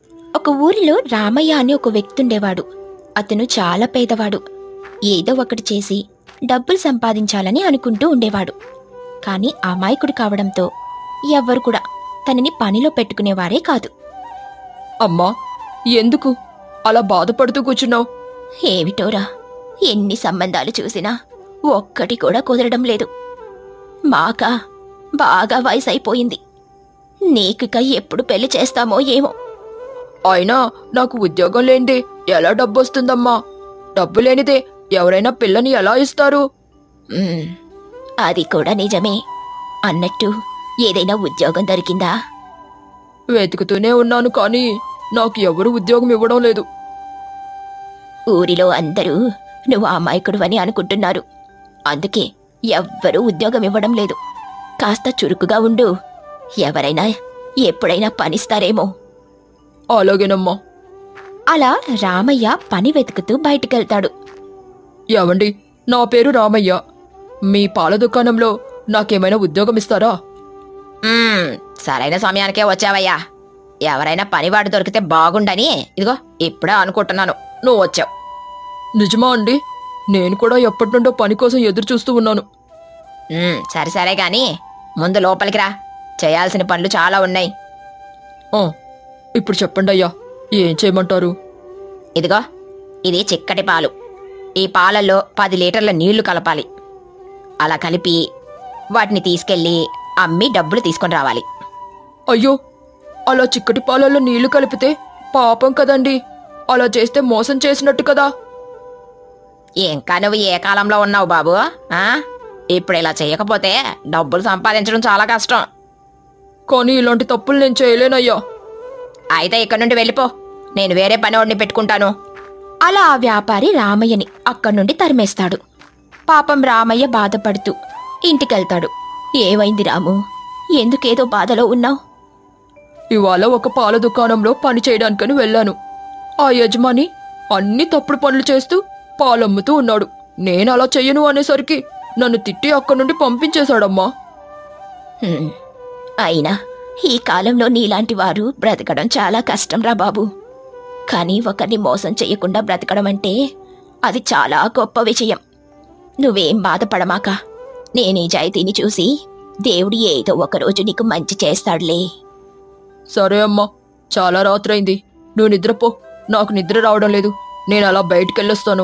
ఒక ఊరిలో రామయ్య అని ఒక వ్యక్తి ఉండేవాడు అతను చాలా పేదవాడు ఏదో ఒకటి చేసి డబ్బులు సంపాదించాలని అనుకుంటూ ఉండేవాడు కానీ అమాయకుడు కావడంతో ఎవ్వరు కూడా తనని పనిలో పెట్టుకునేవారే కాదు అమ్మా ఎందుకు అలా బాధపడుతూ కూర్చున్నావు ఏమిటోరా ఎన్ని సంబంధాలు చూసినా ఒక్కటి కూడా కుదరడం లేదు మాక బాగా వయసు అయిపోయింది నీకుక ఎప్పుడు పెళ్లి చేస్తామో ఏమో అయినా నాకు ఉద్యోగం లేనిదే ఎలా డబ్బు వస్తుందమ్మా డబ్బు లేనిదే ఎవరైనా పిల్లని ఎలా ఇస్తారు ఉమ్, అది కూడా నిజమే అన్నట్టు ఏదైనా ఉద్యోగం దొరికిందా వెతుకుతూనే ఉన్నాను కానీ నాకు ఎవరు ఉద్యోగం ఇవ్వడం లేదు ఊరిలో అందరూ నువ్వు అమాయకుడు అని అనుకుంటున్నారు అందుకే ఎవ్వరూ ఉద్యోగం ఇవ్వడం లేదు కాస్త చురుకుగా ఉండు ఎవరైనా ఎప్పుడైనా పనిస్తారేమో అలాగేనమ్మా అలా రామయ్య పని వెతుకుతూ బయటికెళ్తాడు ఏవండి నా పేరు రామయ్య మీ పాల దుకాణంలో నాకేమైనా ఉద్యోగం ఇస్తారా మ్మ్, సరైన సమయానికే వచ్చావయ్యా ఎవరైనా పనివాడు దొరికితే బాగుండని ఇదిగో ఇప్పుడే అనుకుంటున్నాను నువ్వు వచ్చావు నిజమా అండి నేను కూడా ఎప్పటి నుండో పని కోసం ఎదురు చూస్తూ ఉన్నాను మ్మ్, సరే సరే గాని ముందు లోపలికి రా చేయాల్సిన పనులు చాలా ఉన్నాయి ఆ, ఇప్పుడు చెప్పండి అయ్యా ఏం చేయమంటారు ఇదిగో ఇది చిక్కటి పాలు ఈ పాలల్లో పది లీటర్ల నీళ్లు కలపాలి అలా కలిపి వాటిని తీసుకెళ్ళి అమ్మి డబ్బులు తీసుకొని రావాలి అయ్యో అలా చిక్కటి పాలల్లో నీళ్లు కలిపితే పాపం కదండి అలా చేస్తే మోసం చేసినట్టు కదా ఇంకా నువ్వు ఏ కాలంలో ఉన్నావు బాబు ఆ? ఇప్పుడు ఇలా చేయకపోతే డబ్బులు సంపాదించడం చాలా కష్టం కానీ ఇలాంటి తప్పులు నేను చేయలేనయ్యా అయితే ఇక్కడి నుండి వెళ్ళిపో నేను వేరే పనివాడిని పెట్టుకుంటాను అలా ఆ వ్యాపారి రామయ్యని అక్కడి నుండి తరిమేస్తాడు పాపం రామయ్య బాధపడుతూ ఇంటికెళ్తాడు ఏమైంది రాము ఎందుకేదో బాధలో ఉన్నావు ఇవాళ ఒక పాల దుకాణంలో పని చేయడానికని వెళ్ళాను ఆ యజమాని అన్ని తప్పుడు పనులు చేస్తూ పాలమ్ముతూ ఉన్నాడు నేను అలా చెయ్యను అనేసరికి నన్ను తిట్టి అక్కడి నుండి పంపించేశాడమ్మా హ్మ్. అయినా ఈ కాలంలో నీలాంటి వారు బ్రతకడం చాలా కష్టం రా బాబు కానీ ఒకరిని మోసం చెయ్యకుండా బ్రతకడం అంటే అది చాలా గొప్ప విషయం నువ్వేం బాధపడమాక నేను ఈ నిజాయితీని చూసి దేవుడు ఏదో ఒకరోజు నీకు మంచి చేస్తాడులే సరే అమ్మా చాలా రాత్రైంది నువ్వు నిద్రపో నాకు నిద్ర రావడం లేదు నేను అలా బయటికెళ్ళొస్తాను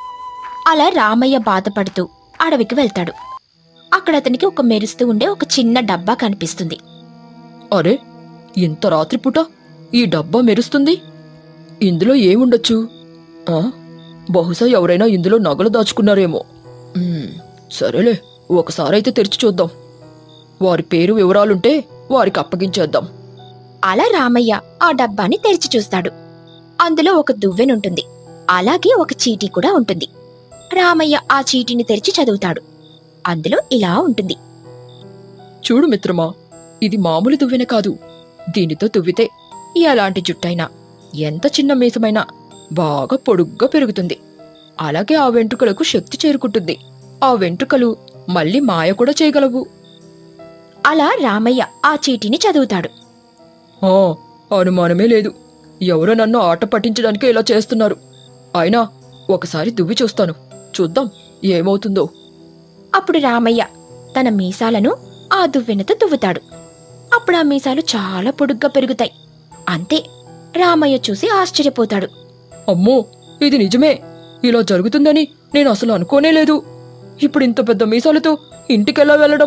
అలా రామయ్య బాధపడుతూ అడవికి వెళ్తాడు అక్కడ అతనికి ఒక మెరుస్తూ ఉండే ఒక చిన్న డబ్బా కనిపిస్తుంది అరే ఇంత రాత్రిపూట ఈ డబ్బా మెరుస్తుంది ఇందులో ఏముండొచ్చు ఆ? బహుశా ఎవరైనా ఇందులో నగలు దాచుకున్నారేమో మ్మ్, సరేలే ఒకసారైతే తెరిచి చూద్దాం వారి పేరు వివరాలుంటే వారికి అప్పగించేద్దాం అలా రామయ్య ఆ డబ్బాని తెరిచి చూస్తాడు అందులో ఒక దువ్వెనుంటుంది అలాగే ఒక చీటీ కూడా ఉంటుంది రామయ్య ఆ చీటీని తెరిచి చదువుతాడు అందులో ఇలా ఉంటుంది చూడు మిత్రమా ఇది మామూలు దువ్వెన కాదు దీనితో తువ్వితే ఎలాంటి జుట్టైనా ఎంత చిన్న మీసమైనా బాగా పొడుగ్గా పెరుగుతుంది అలాగే ఆ వెంట్రుకలకు శక్తి చేరుకుంటుంది ఆ వెంట్రుకలు మళ్ళీ మాయ కూడా చేయగలవు అలా రామయ్య ఆ చీటీని చదువుతాడు ఆ, అనుమానమే లేదు ఎవరో నన్ను ఆట పట్టించడానికి ఇలా చేస్తున్నారు అయినా ఒకసారి దువ్వి చూస్తాను చూద్దాం ఏమవుతుందో అప్పుడు రామయ్య తన మీసాలను ఆ దువ్వెనతో దువ్వుతాడు అప్పుడు ఆ మీసాలు చాలా పొడుగ్గా పెరుగుతాయి అంతే రామయ్య చూసి ఆశ్చర్యపోతాడు అమ్మో ఇది నిజమే ఇలా జరుగుతుందని నేను అసలు అనుకోనే లేదు ఇప్పుడు ఇంత పెద్ద మీసాలతో ఇంటికెలా వెళ్ళడం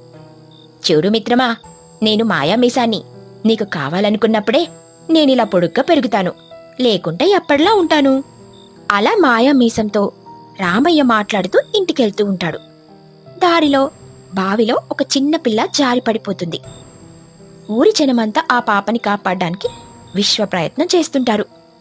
చూడు మిత్రమా నేను మాయా మీసాన్ని నీకు కావాలనుకున్నప్పుడే నేనిలా పొడుగ్గా పెరుగుతాను లేకుంటే ఎప్పటిలా ఉంటాను అలా మాయా మీసంతో రామయ్య మాట్లాడుతూ ఇంటికెళ్తూ ఉంటాడు దారిలో బావిలో ఒక చిన్న పిల్ల జారి పడిపోతుంది ఊరి జనమంతా ఆ పాపని కాపాడడానికి విశ్వ ప్రయత్నం చేస్తుంటారు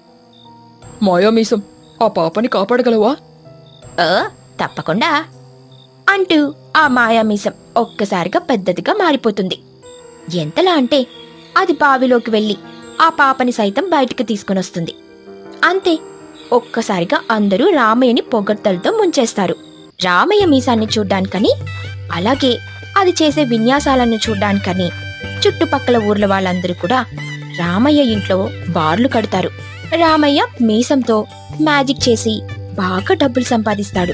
మాయామీసం ఆ పాపని కాపాడగలవా "ఓ, తప్పకుండా అంటూ ఆ మాయామీసం ఒక్కసారిగా పెద్దదిగా మారిపోతుంది ఎంతలా అంటే అది బావిలోకి వెళ్ళి ఆ పాపని సైతం బయటకు తీసుకునొస్తుంది అంతే ఒక్కసారిగా అందరూ రామయ్యని పొగడ్తలతో ముంచేస్తారు రామయ్య మీసాన్ని చూడ్డానికని అలాగే అది చేసే విన్యాసాలను చూడ్డానికని చుట్టుపక్కల ఊర్ల వాళ్ళందరూ కూడా రామయ్య ఇంట్లో బార్లు కడతారు రామయ్య మీసంతో మ్యాజిక్ చేసి బాగా డబ్బులు సంపాదిస్తాడు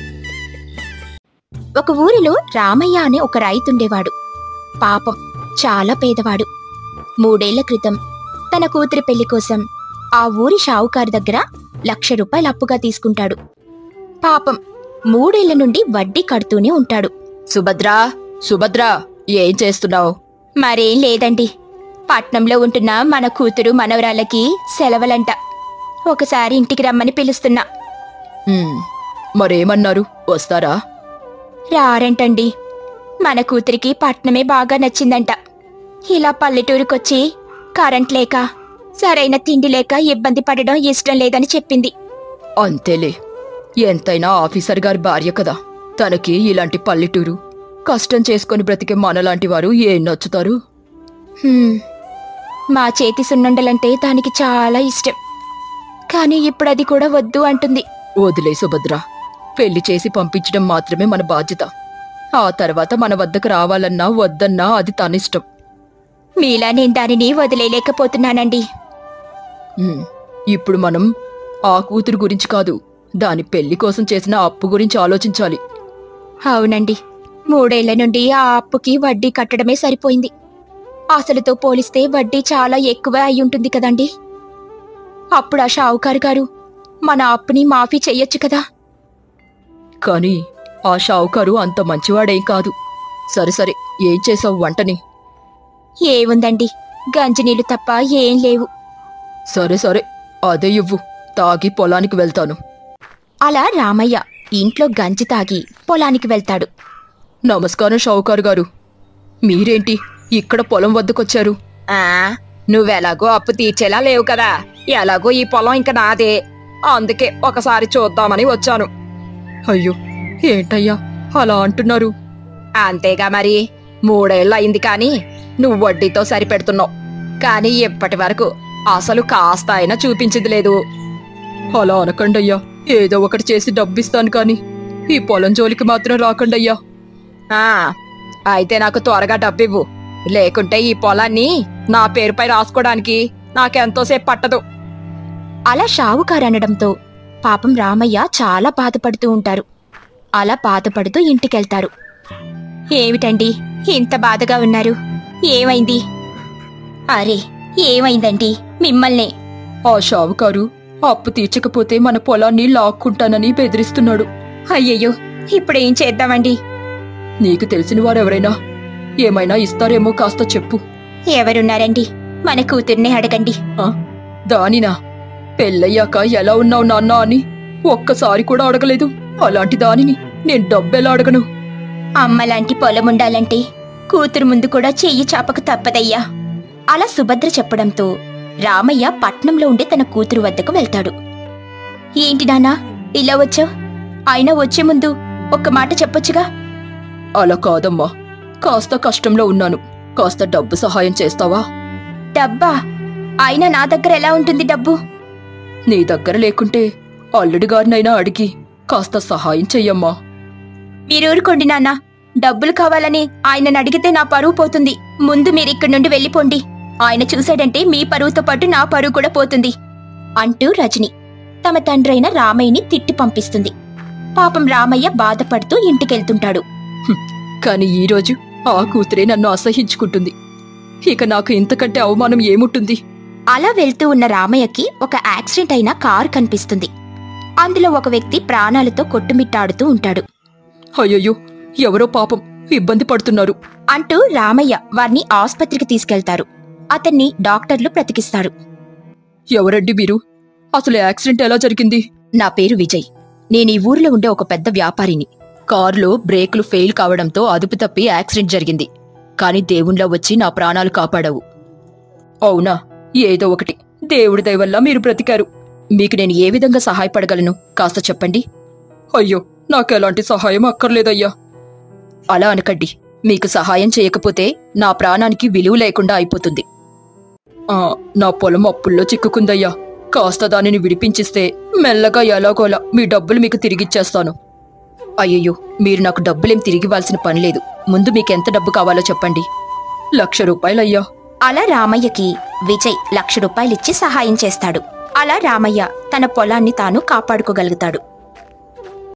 ఒక ఊరిలో రామయ్య అనే ఒక రైతుండేవాడు పాపం చాలా పేదవాడు మూడేళ్ల క్రితం తన కూతురి పెళ్లి కోసం ఆ ఊరి షావుకారు దగ్గర లక్ష రూపాయలు అప్పుగా తీసుకుంటాడు పాపం మూడేళ్ల నుండి వడ్డీ కడుతూనే ఉంటాడు సుభద్రా సుభద్రా ఏం చేస్తున్నావు మరేం లేదండి పట్నంలో ఉంటున్న మన కూతురు మనవరాళ్ళకి సెలవులంట ఒకసారి ఇంటికి రమ్మని పిలుస్తున్నా మరేమన్నారు వస్తారా రారంటండి మన కూతురికి పట్నమే బాగా నచ్చిందంట ఇలా పల్లెటూరుకొచ్చి కరెంట్ లేక సరైన తిండి లేక ఇబ్బంది పడడం ఇష్టం లేదని చెప్పింది అంతేలే ఎంతైనా ఆఫీసర్ గారి భార్య కదా తనకి ఇలాంటి పల్లెటూరు కష్టం చేసుకొని బ్రతికే మనలాంటి వారు ఏం నచ్చుతారు హ్మ్. మా చేతి సున్నుండలంటే దానికి చాలా ఇష్టం కానీ ఇప్పుడు అది కూడా వద్దు అంటుంది వదిలే సుభద్ర పెళ్లి చేసి పంపించడం మాత్రమే మన బాధ్యత ఆ తర్వాత మన వద్దకు రావాలన్నా వద్దన్నా అది తనిష్టం మీలా నేను దానిని వదిలేయలేకపోతున్నానండి ఉమ్, ఇప్పుడు మనం ఆ కూతురు గురించి కాదు దాని పెళ్లి కోసం చేసిన అప్పు గురించి ఆలోచించాలి అవునండి మూడేళ్ల నుండి ఆ అప్పుకి వడ్డీ కట్టడమే సరిపోయింది అసలుతో పోలిస్తే వడ్డీ చాలా ఎక్కువ అయి ఉంటుంది కదండి అప్పుడు ఆ షావుకారు గారు మన అప్పుని మాఫీ చెయ్యొచ్చు కదా కానీ ఆ షావుకారు అంత మంచివాడేం కాదు సరే సరే ఏం చేసావు వంటని ఏముందండి గంజినీళ్లు తప్ప ఏం లేవు సరే సరే అదే ఇవ్వు తాగి పొలానికి వెళ్తాను అలా రామయ్య ఇంట్లో గంజి తాగి పొలానికి వెళ్తాడు నమస్కారం షావుకారు గారు మీరేంటి ఇక్కడ పొలం వద్దకొచ్చారు ఆ నువ్వెలాగో అప్పు తీర్చేలా లేవు కదా ఎలాగో ఈ పొలం ఇంక నాదే అందుకే ఒకసారి చూద్దామని వచ్చాను అయ్యో ఏంటయ్యా అలా అంటున్నారు అంతేగా మరి మూడేళ్ళు అయింది కానీ నువ్వు వడ్డీతో సరిపెడుతున్నావు కానీ ఇప్పటి వరకు అసలు కాస్త అయినా చూపించింది లేదు అలా అనకండయ్యా ఏదో ఒకటి చేసి డబ్బిస్తాను కాని ఈ పొలం జోలికి మాత్రం రాకండయ్యా ఆ అయితే నాకు త్వరగా డబ్బివ్వు లేకుంటే ఈ పొలాన్ని నా పేరుపై రాసుకోవడానికి నాకెంతోసేపు పట్టదు అలా షావుకారు అనడంతో పాపం రామయ్య చాలా బాధపడుతూ ఉంటారు అలా బాధపడుతూ ఇంటికెళ్తారు ఏమిటండి ఇంత బాధగా ఉన్నారు ఏమైంది అరే ఏమైందండి మిమ్మల్ని ఆ షావుకారు అప్పు తీర్చకపోతే మన పొలాన్ని లాక్కుంటానని బెదిరిస్తున్నాడు అయ్యయ్యో ఇప్పుడేం చేద్దామండి నీకు తెలిసిన వారెవరైనా ఏమైనా ఇస్తారేమో కాస్త చెప్పు ఎవరున్నారండి మన కూతుర్నే అడగండి దానినా పెళ్ళయ్యాక ఎలా ఉన్నావు నాన్న అని ఒక్కసారి కూడా అడగలేదు అలాంటి దానిని నేను డబ్బెలా అడగను అమ్మలాంటి పొలం ఉండాలంటే కూతురు ముందు కూడా చెయ్యి చాపక తప్పదయ్యా అలా సుభద్ర చెప్పడంతో రామయ్య పట్నంలో ఉండి తన కూతురు వద్దకు వెళ్తాడు ఏంటి నాన్నా ఇలా వచ్చావు అయినా వచ్చే ముందు ఒక్క మాట చెప్పొచ్చుగా అలా కాదమ్మా కాస్త కష్టంలో ఉన్నాను కాస్త డబ్బు సహాయం చేస్తావా డబ్బా అయినా నా దగ్గర ఎలా ఉంటుంది డబ్బు నీ దగ్గర లేకుంటే అల్లుడి గారినైనా అడిగి కాస్త సహాయం చెయ్యమ్మా మీరూరుకోండి నాన్న డబ్బులు కావాలని ఆయనను అడిగితే నా పరువు పోతుంది ముందు మీరిక్కడి నుండి వెళ్ళిపోండి ఆయన చూశాడంటే మీ పరువుతో పాటు నా పరువు కూడా పోతుంది అంటూ రజని తమ తండ్రైన రామయ్యని తిట్టి పంపిస్తుంది పాపం రామయ్య బాధపడుతూ ఇంటికెళ్తుంటాడు కాని ఈరోజు ఆ కూతురే నన్ను అసహించుకుంటుంది ఇక నాకు ఇంతకంటే అవమానం ఏముంటుంది అలా వెళ్తూ ఉన్న రామయ్యకి ఒక యాక్సిడెంట్ అయిన కారు కనిపిస్తుంది అందులో ఒక వ్యక్తి ప్రాణాలతో కొట్టుమిట్టాడుతూ ఉంటాడు అయ్యయ్యో ఎవరో పాపం ఇబ్బంది పడుతున్నారు అంటూ రామయ్య వారిని ఆస్పత్రికి తీసుకెళ్తారు అతన్ని డాక్టర్లు బ్రతికిస్తారు ఎవరండి మీరు అసలు యాక్సిడెంట్ ఎలా జరిగింది నా పేరు విజయ్ నేను ఈ ఊర్లో ఉండే ఒక పెద్ద వ్యాపారిని కారులో బ్రేకులు ఫెయిల్ కావడంతో అదుపు తప్పి యాక్సిడెంట్ జరిగింది కాని దేవుణ్ణి వచ్చి నా ప్రాణాలు కాపాడావు అవునా ఏదో ఒకటి దేవుడి దయ వల్ల మీరు బ్రతికారు మీకు నేను ఏ విధంగా సహాయపడగలను కాస్త చెప్పండి అయ్యో నాకెలాంటి సహాయం అక్కర్లేదయ్యా అలా అనకండి మీకు సహాయం చేయకపోతే నా ప్రాణానికి విలువ లేకుండా అయిపోతుంది ఆ, నా పొలం అప్పుల్లో చిక్కుకుందయ్యా కాస్త దానిని విడిపించిస్తే మెల్లగా ఎలాగోలా మీ డబ్బులు మీకు తిరిగిచ్చేస్తాను అయ్యయ్యో మీరు నాకు డబ్బులేం తిరిగివ్వాల్సిన పని లేదు ముందు మీకెంత డబ్బు కావాలో చెప్పండి లక్ష రూపాయలయ్యా అలా రామయ్యకి విజయ్ లక్ష రూపాయలిచ్చి సహాయం చేస్తాడు అలా రామయ్య తన పొలాన్ని తాను కాపాడుకోగలుగుతాడు